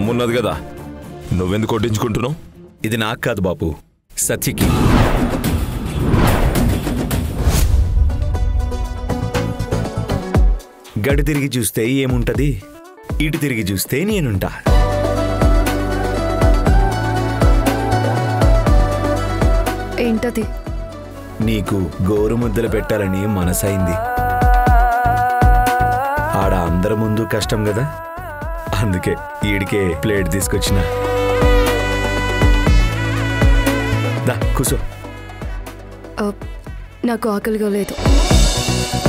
అమ్మున్నది కదా నువ్వెందుకు కొట్టించుకుంటున్నావు ఇది నాకు కాదు బాపు సత్యకి గడి తిరిగి చూస్తే ఏముంటది ఇటు తిరిగి చూస్తే నేనుంటా ఏంటది నీకు గోరు ముద్దలు పెట్టాలని మనసైంది ఆడ అందరి ముందు కష్టం కదా అందుకే ఈడికే ప్లేట్ తీసుకొచ్చిన దా కూసో ఆ, నాకు ఆకలిగా లేదు